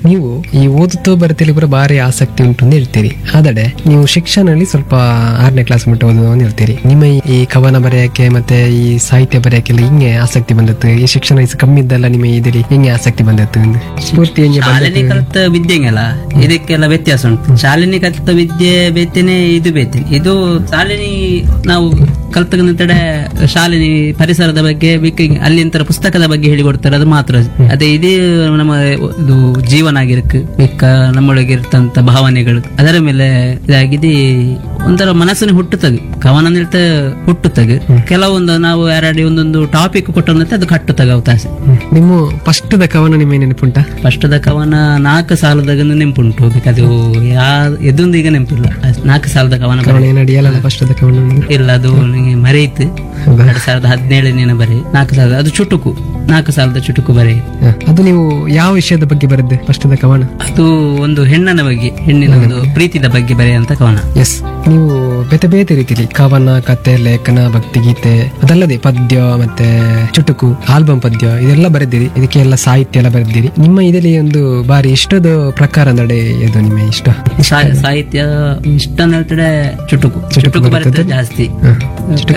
ನೀವು ಈ ಓದುತ್ತೋ ಬರೀತಿಲಿ ಕೂಡ ಭಾರಿ ಆಸಕ್ತಿ ಉಂಟು ಅಂತ ಹೇಳ್ತೀರಿ ಆದರೆ ನೀವು ಶಿಕ್ಷಣದಲ್ಲಿ ಸ್ವಲ್ಪ ಆರನೇ ಕ್ಲಾಸ್ ಮಟ್ಟ ಓದು ಅಂತ ಹೇಳ್ತೀರಿ ನಿಮ್ಮ ಈ- ಈ ಕವನ ಬರೆಯಕ್ಕೆ ಮತ್ತೆ ಈ ಸಾಹಿತ್ಯ ಬರೆಯಕ್ಕೆಲ್ಲ ಹಿಂಗೆ ಆಸಕ್ತಿ ಬಂದದ್ದು ಈ ಶಿಕ್ಷಣ ಇಸ್ ಕಮ್ಮಿ ಇದ್ದಲ್ಲ ನಿಮ್ಮ ಇದರಲ್ಲಿ ಹಿಂಗೆ ಆಸಕ್ತಿ ಬಂದದ್ದು ಒಂದು ಸ್ಫೂರ್ತಿ ಹೆಂಗೆ ಶಾಲೆನಿ ಬಂದದ್ದು ಕಲಿತ ವಿದ್ಯೆಂಗಲ್ಲ ಇದಕ್ಕೆಲ್ಲ ವ್ಯತ್ಯಾಸ ಉಂಟು ಶಾಲೆನಿ ಕಲಿತ ವಿದ್ಯೆ ಬೇತೇನೆ ಇದು ಬೇತೇನೆ ಇದು ಶಾಲೆನಿ ನಾವು ಕಲ್ತಡೆ ಶಾಲೆನಿ ಪರಿಸರದ ಬಗ್ಗೆ ಬಿಕ್ಕ- ಅಲ್ಲಿಂತರ ಪುಸ್ತಕದ ಬಗ್ಗೆ ಹೇಳಿಕೊಡ್ತಾರೆ ಅದು ಮಾತ್ರ ಅದೇ ಇದೇ ನಮ್ಮ ಇದು ಜೀವನ ಆಗಿರಕ್ಕೆ ಬಿಕ್ಕ ನಮ್ಮೊಳಗೆ ಇರ್ತಂತ ಭಾವನೆಗಳು ಅದರ ಮೇಲೆ ಇದಾಗಿದೆ ಒಂಥರ ಮನಸ್ಸಿನ ಹುಟ್ಟುತ್ತದೆ ಕವನ ನಿಲ್ತ ಹುಟ್ಟುತ್ತದೆ ಕೆಲವೊಂದು ನಾವು ಯಾರಡಿ ಒಂದೊಂದು ಟಾಪಿಕ್ ಕೊಟ್ಟಂತೆ ಅದು ಕಟ್ಟುತ್ತಾಗ ಅವಕಾಶ ನಿಮ್ಮ ಫಸ್ಟ್ದ ಕವನ ನಿಮ್ಮ ನೆನಪುಂಟ ಫಸ್ಟದ ಕವನ ನಾಲ್ಕು ಸಾಲದಾಗ ನೆಂಪುಂಟು ಅದು ಯಾ ಎದೊಂದು ಈಗ ನೆನಪಿಲ್ಲ ಅಷ್ಟ್ ನಾಲ್ಕು ಸಾಲದ ಕವನ ಬರೆ ಕವನ ಏನಡಿಯಲ್ಲ ಫಸ್ಟ್ದ ಕವನ ನಿಮ್ಗೆ? ಇಲ್ಲ ಅದು ನನಗೆ ಮರೆಯಿತು ಹೌದಾ? ಎರಡ್ ಸಾವಿರದ ಹದಿನೇಳನೇನ ಬರೆ ನಾಲ್ಕು ಸಾವಿರದ ಅದು ಚುಟುಕು ನಾಲ್ಕು ಸಾಲದ ಚುಟುಕು ಬರೆ ಹ. ಅದು ನೀವು ಯಾವ ವಿಷಯದ ಬಗ್ಗೆ ಬರೆದ್ದೆ ಫಸ್ಟ್ದ ಕವನ ಅದು ಒಂದು ಹೆಣ್ಣನ ಬಗ್ಗೆ ಹೆಣ್ಣಿನ ಒಂದು ಪ್ರೀತಿದ ಬಗ್ಗೆ ಬರೆಯುವಂತ ಕವನ ಎಸ್ ನೀವು ಬೇತೆ ಬೇತೆ ರೀತಿಲಿ ಕವನ ಕತೆ ಲೇಖನ ಭಕ್ತಿಗೀತೆ ಅದಲ್ಲದೆ ಪದ್ಯ ಮತ್ತೆ ಚುಟುಕು ಆಲ್ಬಮ್ ಪದ್ಯ ಇದೆಲ್ಲ ಬರೆದಿರಿ ಇದಕ್ಕೆ ಎಲ್ಲ ಸಾಹಿತ್ಯ ಎಲ್ಲ ಬರೆದಿರಿ ನಿಮ್ಮ ಇದರಲ್ಲಿ ಒಂದು ಬಾರಿ ಇಷ್ಟದ ಪ್ರಕಾರ ನಡೆ ಇದು ನಿಮ್ಮ ಇಷ್ಟ ಸಾ- ಸಾಹಿತ್ಯ ಇಷ್ಟ ಹೇಳ್ತಡೆ ಚುಟುಕು ಚುಟುಕು ಬರುತ್ತೆ ಜಾಸ್ತಿ ಹ. ಚುಟುಕು